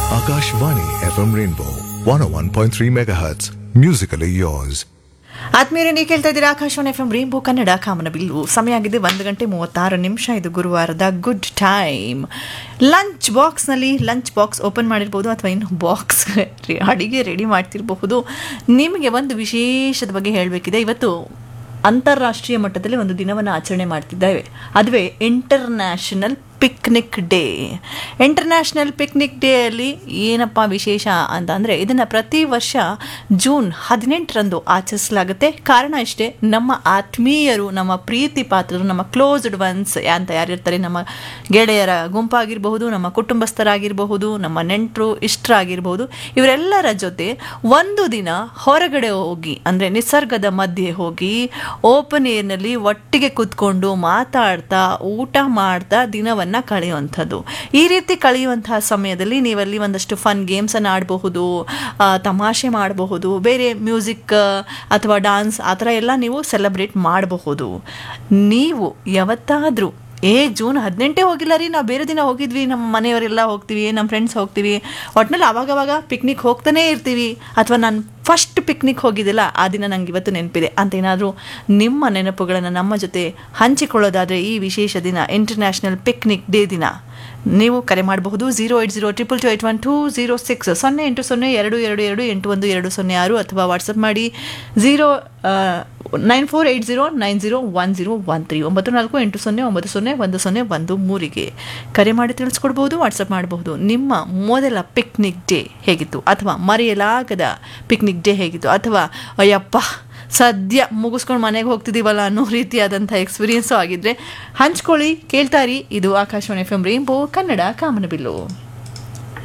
Akashvani FM Rainbow 101.3 MHz. Musically yours. ಆತ್ಮೀಯರೇ ನೀವು ಕೇಳ್ತಾ ಇದ್ದೀರಾ Akashvani F M rainbow Kannada ಕಾಮನ ಬಿಲ್ಲು ಸಮಯ ಆಗಿದೆ ಒಂದು ಗಂಟೆ ಮೂವತ್ತಾರು ನಿಮಿಷ ಇದು ಗುರುವಾರದ ಗುಡ್ ಟೈಮ್ ಲಂಚ್ ಬಾಕ್ಸ್ನಲ್ಲಿ ಲಂಚ್ ಬಾಕ್ಸ್ ಓಪನ್ ಮಾಡಿರ್ಬೋದು ಅಥವಾ ಇನ್ನು ಬಾಕ್ಸ್ ಅಡಿಗೆ ರೆಡಿ ಮಾಡ್ತಿರಬಹುದು ನಿಮಗೆ ಒಂದು ವಿಶೇಷದ ಬಗ್ಗೆ ಹೇಳಬೇಕಿದೆ ಇವತ್ತು ಅಂತಾರಾಷ್ಟ್ರೀಯ ಮಟ್ಟದಲ್ಲಿ ಒಂದು ದಿನವನ್ನು ಆಚರಣೆ ಮಾಡ್ತಿದ್ದೇವೆ ಅದುವೇ international picnic day international picnic day ಅಲ್ಲಿ ಏನಪ್ಪ ವಿಶೇಷ ಅಂತ ಅಂದರೆ ಇದನ್ನು ಪ್ರತಿ ವರ್ಷ ಜೂನ್ ಹದಿನೆಂಟರಂದು ಆಚರಿಸಲಾಗುತ್ತೆ ಕಾರಣ ಇಷ್ಟೇ ನಮ್ಮ ಆತ್ಮೀಯರು ನಮ್ಮ ಪ್ರೀತಿ ಪಾತ್ರರು ನಮ್ಮ ಕ್ಲೋಸ್ಡ್ ಒನ್ಸ್ ಅಂತ ಯಾರಿರ್ತಾರೆ ನಮ್ಮ ಗೆಳೆಯರ ಗುಂಪಾಗಿರಬಹುದು ನಮ್ಮ ಕುಟುಂಬಸ್ಥರಾಗಿರಬಹುದು ನಮ್ಮ ನೆಂಟರು ಇಷ್ಟರಾಗಿರ್ಬಹುದು ಇವರೆಲ್ಲರ ಜೊತೆ ಒಂದು ದಿನ ಹೊರಗಡೆ ಹೋಗಿ ಅಂದರೆ ನಿಸರ್ಗದ ಮಧ್ಯೆ ಹೋಗಿ ಓಪನ್ ಏರ್ನಲ್ಲಿ ಒಟ್ಟಿಗೆ ಕೂತ್ಕೊಂಡು ಮಾತಾಡ್ತಾ ಊಟ ಮಾಡ್ತಾ ದಿನವನ್ನು ಕಳೆಯುವಂಥದ್ದು ಈ ರೀತಿ ಕಳೆಯುವಂತಹ ಸಮಯದಲ್ಲಿ ನೀವಲ್ಲಿ ಒಂದಷ್ಟು ಫನ್ ಗೇಮ್ಸನ್ನು ಆಡಬಹುದು ಆ, ತಮಾಷೆ ಮಾಡಬಹುದು ಬೇರೆ ಮ್ಯೂಸಿಕ್ ಅಥವಾ ಡಾನ್ಸ್ ಆ ಥರ ಎಲ್ಲ ನೀವು ಸೆಲೆಬ್ರೇಟ್ ಮಾಡಬಹುದು ನೀವು ಯಾವತ್ತಾದರೂ ಏ ಜೂನ್ ಹದಿನೆಂಟೇ ಹೋಗಿಲ್ಲ ರೀ ನಾವು ಬೇರೆ ದಿನ ಹೋಗಿದ್ವಿ ನಮ್ಮ ಮನೆಯವರೆಲ್ಲ ಹೋಗ್ತೀವಿ ನಮ್ಮ ಫ್ರೆಂಡ್ಸ್ ಹೋಗ್ತೀವಿ ಒಟ್ನಲ್ಲಿ ಅವಾಗವಾಗ ಪಿಕ್ನಿಕ್ ಹೋಗ್ತಾನೇ ಇರ್ತೀವಿ ಅಥವಾ ನಾನು ಫಸ್ಟ್ ಪಿಕ್ನಿಕ್ ಹೋಗಿದ್ದಿಲ್ಲ ಆ ದಿನ ನಂಗೆ ಇವತ್ತು ನೆನಪಿದೆ ಅಂತ ಏನಾದರೂ ನಿಮ್ಮ ನೆನಪುಗಳನ್ನು ನಮ್ಮ ಜೊತೆ ಹಂಚಿಕೊಳ್ಳೋದಾದರೆ ಈ ವಿಶೇಷ ದಿನ ಇಂಟರ್ನ್ಯಾಷನಲ್ ಪಿಕ್ನಿಕ್ ಡೇ ದಿನ ನೀವು ಕರೆ ಮಾಡಬಹುದು zero eight zero triple two eight one two zero six ಸೊನ್ನೆ ಎಂಟು ಸೊನ್ನೆ ಎರಡು ಎರಡು ಎರಡು ಎಂಟು ಒಂದು ಎರಡು ಸೊನ್ನೆ ಆರು ಅಥವಾ ವಾಟ್ಸಪ್ ಮಾಡಿ zero nine four eight zero nine zero one zero one three ಒಂಬತ್ತು ನಾಲ್ಕು ಎಂಟು ಸೊನ್ನೆ ಒಂಬತ್ತು ಸೊನ್ನೆ ಒಂದು ಸೊನ್ನೆ ಒಂದು ಮೂರಿಗೆ ಕರೆ ಮಾಡಿ ತಿಳಿಸ್ಕೊಡ್ಬೋದು ವಾಟ್ಸಪ್ ಮಾಡಬಹುದು ನಿಮ್ಮ ಮೊದಲ ಪಿಕ್ನಿಕ್ ಡೇ ಹೇಗಿತ್ತು ಅಥವಾ ಮರೆಯಲಾಗದ ಪಿಕ್ನಿಕ್ ಡೇ ಹೇಗಿತ್ತು ಅಥವಾ ಅಯ್ಯಪ್ಪ ಸದ್ಯ ಮುಗಿಸ್ಕೊಂಡು ಮನೆಗೆ ಹೋಗ್ತಿದ್ದೀವಲ್ಲ ಅನ್ನೋ ರೀತಿಯಾದಂಥ ಎಕ್ಸ್ಪೀರಿಯನ್ಸು ಆಗಿದ್ರೆ ಹಂಚ್ಕೊಳ್ಳಿ ಕೇಳ್ತಾರಿ ಇದು Akashvani F M rainbow Kannada ಕಾಮನಬಿಲ್ಲು